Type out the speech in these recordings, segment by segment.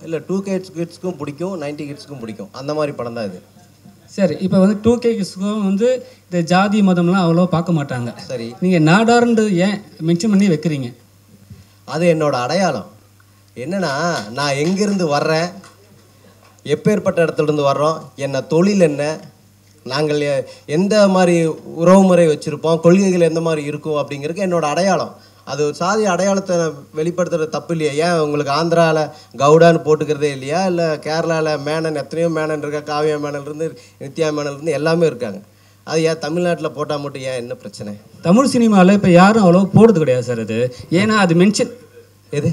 இல்லை two kids கிட்ஸ்க்கும் பிடிக்கும் ninety கிட்ஸ்க்கும் பிடிக்கும் அந்த மாதிரி படம் தான் இது சரி இப்போ வந்து டூ கேஸ்க்கும் வந்து இந்த ஜாதி மதம்லாம் அவ்வளோ பார்க்க மாட்டாங்க சரி நீங்கள் நாடார்ன்றது ஏன் மென்ஷன் பண்ணி வைக்கிறீங்க அது என்னோட அடையாளம் என்னன்னா நான் எங்கேருந்து வர்றேன் எப்பேற்பட்ட இடத்துல இருந்து வர்றோம் என்ன தொழில் என்ன நாங்கள் எ- எந்த மாதிரி உறவுமுறை வச்சுருப்போம் கொள்கைகள் எந்த மாதிரி இருக்கும் அப்படிங்கிறது என்னோட அடையாளம் அது ஒரு சாதி அடையாளத்தை வெளிப்படுத்துறது தப்பு இல்லையா ஏன் உங்களுக்கு ஆந்திராவில் கவுடான்னு போட்டுக்கிறதே இல்லையா இல்லை கேரளாவில் மேனன் எத்தனையோ மேனன் இருக்கா காவியா மேனன் இருந்து நித்யா மேனன் இருந்து எல்லாமே இருக்காங்க அது ஏன் தமிழ்நாட்டில் போட்டால் மட்டும் ஏன் என்ன பிரச்சனை தமிழ் சினிமாவில் இப்போ யாரும் அவ்வளோ போடுறது கிடையாது சார் அது ஏன்னா அது மென்ஷன் எது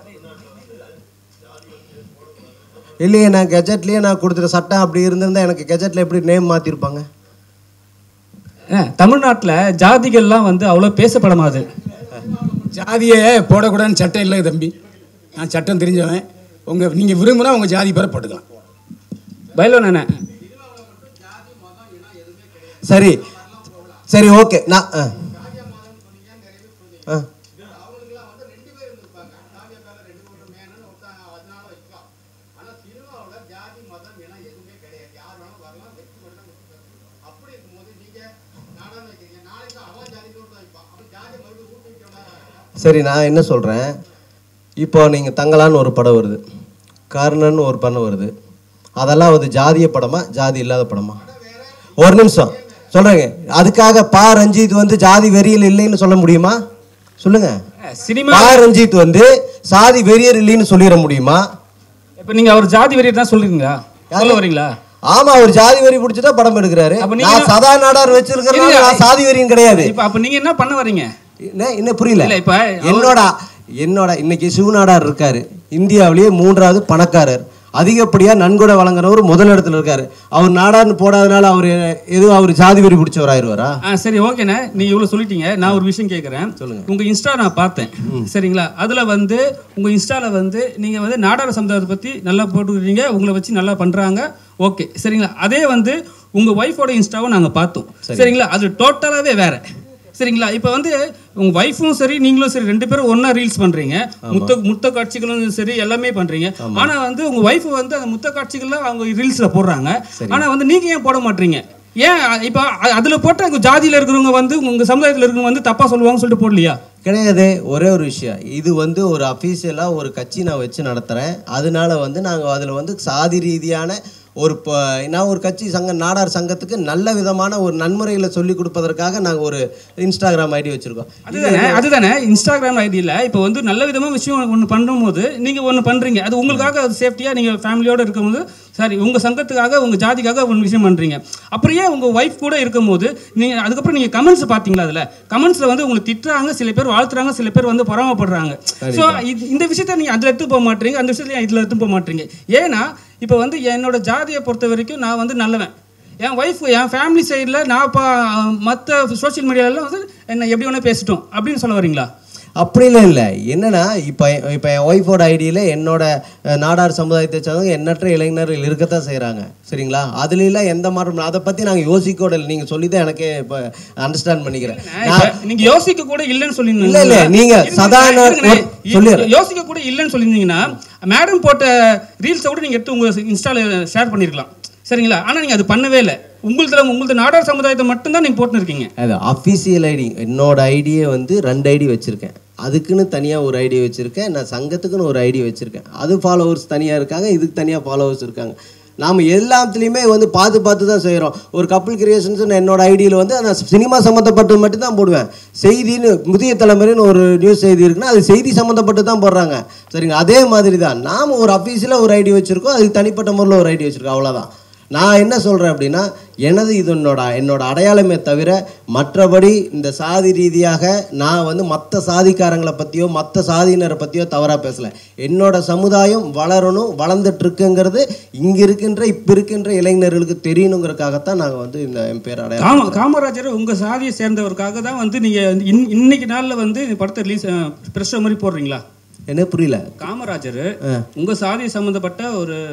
இல்லையே நான் கெஜெட்லேயே நான் கொடுத்துட்ட சட்டம் அப்படி இருந்திருந்தா எனக்கு கெஜெட்டில் எப்படி நேம் மாற்றிருப்பாங்க தமிழ்நாட்டில் ஜாதிகள்லாம் வந்து அவ்வளோ பேசப்படமாது ஜாதியை போடக்கூடாதுன்னு சட்டம் இல்லை தம்பி நான் சட்டம் தெரிஞ்சவன் உங்கள் நீங்கள் விரும்பினா உங்கள் ஜாதி பேரை போட்டுக்கலாம் பயிலோ நானே சரி சரி ஓகே நான் ஆ ஆ சரி நான் என்ன சொல்கிறேன் இப்போ நீங்கள் தங்கலான்னு ஒரு படம் வருது கர்ணன் ஒரு படம் வருது அதெல்லாம் வந்து ஜாதிய படமா ஜாதி இல்லாத படமா ஒரு நிமிஷம் சொல்கிறேங்க அதுக்காக பா ரஞ்சித் வந்து ஜாதி வெறியில் இல்லைன்னு சொல்ல முடியுமா சொல்லுங்க சினிமா பா ரஞ்சித் வந்து சாதி வெறியர் இல்லைன்னு சொல்லிட முடியுமா இப்போ நீங்கள் அவர் ஜாதி வெறியை தான் சொல்றீங்களா சொல்ல வரீங்களா ஆமா அவர் ஜாதி வெறி பிடிச்சதா படம் எடுக்கிறாரு அப்ப நீங்க நான் சதா நாடார் வச்சிருக்கிறேன் இல்ல. நான் சாதி வெறியும் கிடையாது இப்போ அப்போ நீங்கள் என்ன பண்ண வரீங்க என்ன இன்னும் புரியல இல்ல, இப்ப என்னோட என்னோட இன்னைக்கு சிவநாடார் இருக்காரு இந்தியாவிலேயே மூன்றாவது பணக்காரர் அதிகப்படியா நன்கொடை வழங்குறவர் முதல் இடத்துல இருக்காரு அவர் நாடார்னு போடாதனால அவர் எதுவும் அவர் ஜாதி வெறி பிடிச்சவராயிருவாரா ஆ சரி ஓகேண்ணே நீ இவ்வளோ சொல்லிட்டீங்க நான் ஒரு விஷயம் கேட்குறேன் சொல்லுங்க. உங்கள் இன்ஸ்டா நான் பார்த்தேன் சரிங்களா அதில் வந்து உங்கள் இன்ஸ்டாவில் வந்து நீங்கள் வந்து நாடார சமுதாயத்தை பற்றி நல்லா போட்டுக்கிறீங்க உங்களை வச்சு நல்லா பண்ணுறாங்க ஓகே சரிங்களா அதே வந்து உங்கள் ஒய்ஃபோட இன்ஸ்டாவை நாங்கள் பார்த்தோம் சரிங்களா அது டோட்டலாகவே வேற சரிங்களா இப்போ வந்து உங்கள் ஒய்ஃபும் சரி நீங்களும் சரி ரெண்டு பேரும் ஒன்றா ரீல்ஸ் பண்ணுறீங்க முத்த முத்த காட்சிகளும் சரி எல்லாமே பண்ணுறீங்க ஆனால் வந்து உங்கள் ஒய்ஃப் வந்து அந்த முத்த காட்சிகள்லாம் அவங்க ரீல்ஸில் போடுறாங்க ஆனால் வந்து நீங்கள் ஏன் போட மாட்டீங்க ஏன் இப்போ அ- அதுல போட்ட உங்க ஜாதியில இருக்கிறவங்க வந்து உங்க சமுதாயத்துல இருக்கிறவங்க வந்து தப்பா சொல்லுவாங்கன்னு சொல்லிட்டு போடலையா கிடையாது ஒரே ஒரு விஷயம் இது வந்து ஒரு அஃபீஷியலாக ஒரு கட்சி நான் வச்சு நடத்துகிறேன் அதனால வந்து நாங்கள் அதில் வந்து சாதி ரீதியான ஒரு ப நான் ஒரு கட்சி சங்க நாடார் சங்கத்துக்கு நல்ல விதமான ஒரு நன்முறைகளை சொல்லி கொடுப்பதற்காக நாங்கள் ஒரு இன்ஸ்டாகிராம் ஐடி வச்சுருக்கோம் அதுதானே அதுதானே இன்ஸ்டாகிராம் ஐடியில் இப்போ வந்து நல்ல விதமா விஷயம் ஒன்று பண்ணும்போது நீங்க ஒன்று பண்றீங்க அது உங்களுக்காக அது சேஃப்டியா நீங்க ஃபேமிலியோட இருக்கும்போது சரி உங்க சங்கத்துக்காக உங்க ஜாதிக்காக ஒரு விஷயம் பண்றீங்க அப்படியே உங்க ஒய்ஃப் கூட இருக்கும்போது நீங்க அதுக்கப்புறம் நீங்க கமெண்ட்ஸ் பாத்தீங்களா அதுல கமெண்ட்ஸ்ல வந்து உங்களை திட்டுறாங்க சில பேர் வாழ்த்துறாங்க சில பேர் வந்து பொறாமப்படுறாங்க ஸோ இந்த விஷயத்த நீங்க அதுல எடுத்து போக மாட்டீங்க அந்த விஷயத்துல இதுல எடுத்து போக மாட்டீங்க ஏன்னா இப்போ வந்து என்னோட ஜாதியை பொறுத்த வரைக்கும் நான் வந்து நல்லவன் என் ஒய்ஃப் என் ஃபேமிலி சைடில் நான் இப்போ மற்ற சோஷியல் மீடியாலலாம் வந்து என்ன எப்படி வேணால் பேசட்டும் அப்படின்னு சொல்ல வரீங்களா அப்படிலாம் இல்லை என்னன்னா இப்போ இப்போ என் ஒய்ஃபோட ஐடியில் என்னோட அஹ், நாடார் சமுதாயத்தை சேர்ந்தவங்க எண்ணற்ற இளைஞர்கள் இருக்கத்தான் செய்கிறாங்க சரிங்களா அதுலலாம் எந்த மாற்றம் அதை பற்றி நாங்கள் யோசிக்கோட இல்லை நீங்கள் சொல்லி தான் எனக்கே இப்போ அண்டர்ஸ்டாண்ட் பண்ணிக்கிறேன் இப்ப நீங்க யோசிக்க கூட இல்லைன்னு சொல்லியிருந்தீங்க இல்ல, இல்ல, நீங்க சாதாரண ஒரு- சொல்லிடுறேன். யோசிக்க கூட இல்லைன்னு சொல்லியிருந்தீங்கன்னா மேடம் போட்ட ரீல்ஸை கூட நீங்க எடுத்து உங்க இன்ஸ்டால ஷேர் பண்ணிருக்கலாம் சரிங்களா ஆனா நீங்க அது பண்ணவே இல்லை உங்களுதுல உங்களது நாடார் சமுதாயத்தை மட்டும்தான் நீங்க போட்டுன்னு இருக்கீங்க அது அஃபிஷியல் ஐடி என்னோட ஐடியை வந்து ரெண்டு ஐடி வச்சுருக்கேன் அதுக்குன்னு தனியாக ஒரு ஐடி வச்சுருக்கேன் நான் சங்கத்துக்குன்னு ஒரு ஐடி வச்சுருக்கேன் அது ஃபாலோவர்ஸ் தனியாக இருக்காங்க இதுக்கு தனியாக ஃபாலோவர்ஸ் இருக்காங்க நாம் எல்லாத்துலேயுமே வந்து பார்த்து பார்த்து தான் செய்கிறோம் ஒரு கப்புள் கிரியேஷன்ஸ் என்னோட ஐடியில் வந்து நான் சினிமா சம்மந்தப்பட்டது மட்டும்தான் போடுவேன் செய்தின்னு புதிய தலைமுறைன்னு ஒரு நியூஸ் செய்தி இருக்குன்னா அது செய்தி சம்மந்தப்பட்டு தான் போடுறாங்க சரிங்க அதே மாதிரி தான் நாம் ஒரு அஃபீஷியலாக ஒரு ஐடி வச்சுருக்கோம் அதுக்கு தனிப்பட்ட முறையில் ஒரு ஐடி வச்சுருக்கோம் அவ்வளோதான் நான் என்ன சொல்கிறேன் அப்படின்னா எனது இது என்னோட என்னோட அடையாளமே தவிர மற்றபடி இந்த சாதி ரீதியாக நான் வந்து மற்ற சாதிக்காரங்களை பற்றியோ மற்ற சாதியினரை பற்றியோ தவறாக பேசலை என்னோட சமுதாயம் வளரணும் வளர்ந்துட்டு இருக்குங்கிறது இங்கே இருக்கின்ற இப்போ இருக்கின்ற இளைஞர்களுக்கு தெரியணுங்கிறதுக்காகத்தான் நாங்கள் வந்து இந்த என் பேர் அடையாளம் காம காமராஜர் உங்க சாதியை சேர்ந்தவருக்காக தான் வந்து நீங்க இன் இன்னைக்கு நாள்ல வந்து இந்த படத்தை ரிலீஸ் ப்ரெஷ் மாதிரி போடுறீங்களா என்ன புரியல காமராஜர் உங்க சாதியை சம்பந்தப்பட்ட ஒரு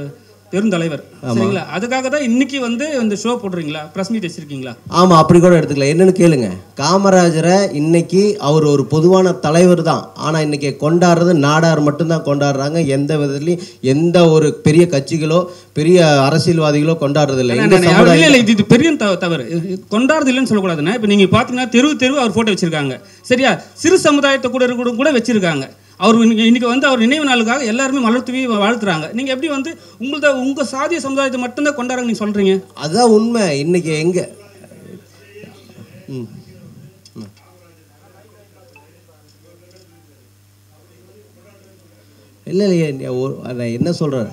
பெருந்தலைவர் சரிங்களா அதுக்காக தான் இன்னைக்கு வந்து இந்த ஷோ போடுறீங்களா பிரஸ் மீட் வச்சிருக்கீங்களா ஆமாம் அப்படி கூட எடுத்துக்கலாம் என்னன்னு கேளுங்க காமராஜரை இன்னைக்கு அவர் ஒரு பொதுவான தலைவர் தான் ஆனால் இன்னைக்கு கொண்டாடுறது நாடார் மட்டும்தான் கொண்டாடுறாங்க எந்த விதத்துலையும் எந்த ஒரு பெரிய கட்சிகளோ பெரிய அரசியல்வாதிகளோ கொண்டாடுறது இல்லை இந்த இல்ல, இல்ல, சமுதாயம் இல்ல, இது இது பெரிய த- தவறு இது கொண்டாடுறது இல்லைன்னு சொல்லக்கூடாதுண்ணே இப்போ நீங்கள் பார்த்தீங்கன்னா தெரு தெரு அவர் ஃபோட்டோ வச்சிருக்காங்க சரியா சிறு சமுதாயத்தை கூட இருக்க கூட வச்சிருக்காங்க அவர் இன்னைக்கு இன்னைக்கு வந்து அவர் நினைவு நாளுக்காக எல்லாருமே மலர் தூவி வாழ்த்துறாங்க நீங்கள் எப்படி வந்து உங்களத உங்கள் சாதிய சமுதாயத்தை மட்டும்தான் கொண்டாடுறாங்க நீங்கள் சொல்கிறீங்க அதுதான் உண்மை இன்னைக்கு எங்க ம் ம். இல்லை இல்லையே நீ ஒரு- நான் என்ன சொல்கிறேன்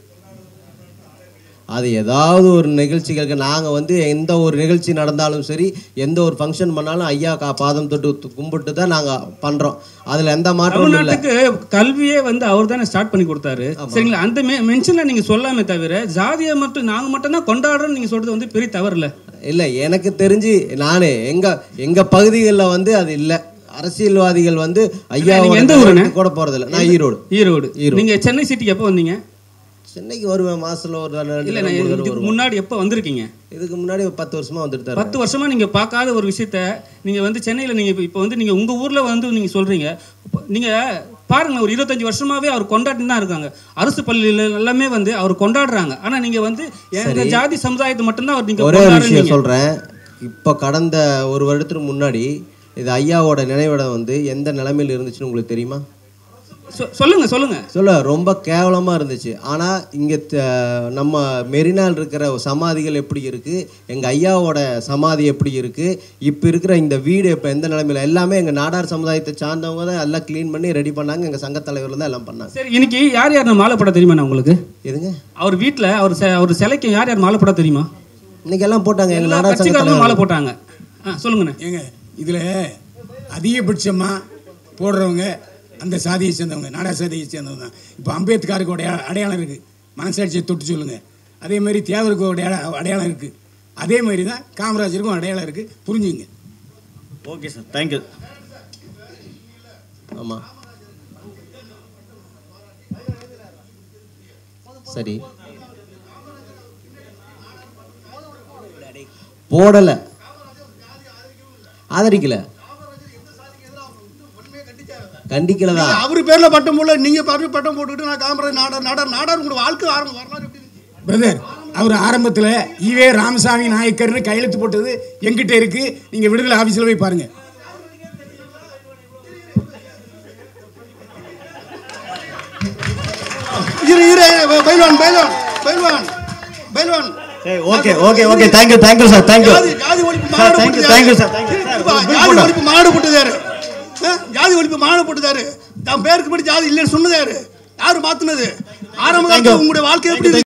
அது ஏதாவது ஒரு நிகழ்ச்சிகளுக்கு நாங்கள் வந்து எந்த ஒரு நிகழ்ச்சி நடந்தாலும் சரி எந்த ஒரு ஃபங்க்ஷன் பண்ணாலும் ஐயா கா பாதம் தொட்டு து- கும்பிட்டு தான் நாங்கள் பண்ணுறோம் அதில் எந்த மாற்றமும் இல்லை தமிழ்நாட்டுக்கு கல்வியே வந்து அவர் தானே ஸ்டார்ட் பண்ணி கொடுத்தாரு சரிங்களா அந்த மெ மென்ஷனில் நீங்கள் சொல்லாமே தவிர ஜாதியை மட்டும் நாங்கள் மட்டும் தான் கொண்டாடுறோம்னு நீங்கள் சொல்கிறது வந்து பெரிய தவறு இல்லை இல்லை எனக்கு தெரிஞ்சு நானே எங்கள் எங்கள் பகுதிகளில் வந்து அது இல்லை அரசியல்வாதிகள் வந்து ஐயா நீங்க எந்த ஊருண்ணே? கூட போகிறதில்ல நான் ஈரோடு ஈரோடு ஈரோடு. நீங்கள் சென்னை சிட்டிக்கு எப்போ வந்தீங்க சென்னைக்கு வருவேன் மாசத்துல ஒரு தடவை, ரெண்டு இல்லை தடவை, நான் மூணு தடவை இதுக்கு வருவேன். முன்னாடி எப்போ வந்திருக்கீங்க இதுக்கு முன்னாடி ஒரு பத்து வருஷமா வந்துட்டு தான் பத்து வருஷமா நீங்க பார்க்காத ஒரு விஷயத்த நீங்க வந்து சென்னையில நீங்க இப்போ- இப்போ வந்து நீங்க உங்க ஊர்ல வந்து நீங்க சொல்றீங்க இப்போ நீங்க பாருங்க ஒரு இருபத்தஞ்சு வருஷமாவே அவர் கொண்டாடி தான் இருக்காங்க அரசு பள்ளியில எல்லாமே வந்து அவர் கொண்டாடுறாங்க ஆனா நீங்க வந்து எங்க ஜாதி சமுதாயத்தை மட்டும்தான் அவர் நீங்க ஒரே ஒரு கொண்டாடுறீங்க விஷயம் சொல்றேன் இப்போ கடந்த ஒரு வருடத்துக்கு முன்னாடி இது ஐயாவோட நினைவிடம் வந்து எந்த நிலைமையில் இருந்துச்சுன்னு உங்களுக்கு தெரியுமா சொ- சொல்லுங்க சொல்லுங்க சொல்ல ரொம்ப கேவலமாக இருந்துச்சு ஆனால் இங்கே நம்ம மெரினால் இருக்கிற சமாதிகள் எப்படி இருக்குது எங்கள் ஐயாவோட சமாதி எப்படி இருக்குது இப்போ இருக்கிற இந்த வீடு இப்போ எந்த நிலைமையில் எல்லாமே எங்கள் நாடார் சமுதாயத்தை சார்ந்தவங்க தான் எல்லாம் க்ளீன் பண்ணி ரெடி பண்ணாங்க எங்கள் சங்கத் தலைவர்கள் தான் எல்லாம் பண்ணாங்க சரி இன்னைக்கு யார் யார் மாலை போட தெரியுமா நான் உங்களுக்கு எதுங்க அவர் வீட்ல அவர் செ- அவர் சிலைக்கு யார் யார் மாலை போட தெரியுமா இன்னைக்கு எல்லாம் போட்டாங்க எங்கள் எல்லா நாடார் சங்க கட்சிக்காரங்களும் மாலை போட்டாங்க ஆ சொல்லுங்கண்ணே ஏங்க இதில் அதிகபட்சமாக போடுறவங்க அந்த சாதியை சேர்ந்தவங்க நாடா சாதியை சேர்ந்தவங்க தான் இப்போ அம்பேத்கருக்கு ஒரு அடையா- அடையாளம் இருக்குது மனசாட்சியை தொட்டு சொல்லுங்கள் அதே மாதிரி தேவருக்கு ஒரு அடையாளம் அடையாளம் இருக்குது அதே மாதிரி தான் காமராஜருக்கும் அடையாளம் இருக்குது புரிஞ்சுங்க ஓகே சார் தேங்க்யூ ஆமாம் சரி போடல ஆதரிக்கல கண்டிக்கலதான் அவர் பேர்ல பட்டம் போடல நீங்க பாரு பட்டம் போட்டுக்கிட்டு நான் காமராஜ் நாடார் நாடார் நாடார் உங்களோட வாழ்க்கை ஆரம்பம் வரலாறு எப்படி இருக்கு? பிரதர் அவர் ஆரம்பத்தில் ஈவே ராமசாமி நாயக்கர்னு கையெழுத்து போட்டது எங்கிட்ட இருக்குது நீங்கள் விடுதலை ஆஃபீஸில் போய் பாருங்கள் இரு இரு பைல்வான் பைல்வான் பைல்வான் பைல்வான் okay okay okay thank you thank you sir thank you ஜாதி ஜாதி ஒழிப்பு சார் மாநாடு தேங்க்யூ போட்டது தேங்க்யூ யாரு? சார் தேங்க்யூ சார் இப்ப ஜாதி ஒழிப்பு மாநாடு போட்டது யாரு ஆ? ஜாதி ஒழிப்பு மாநாடு போட்டது யாரு தன் பேருக்கு படி ஜாதி இல்லைன்னு சொன்னது யாரு யாரு மாத்துனது ஆரம்ப காலத்துல உங்களுடைய வாழ்க்கை எப்படி இருக்கு?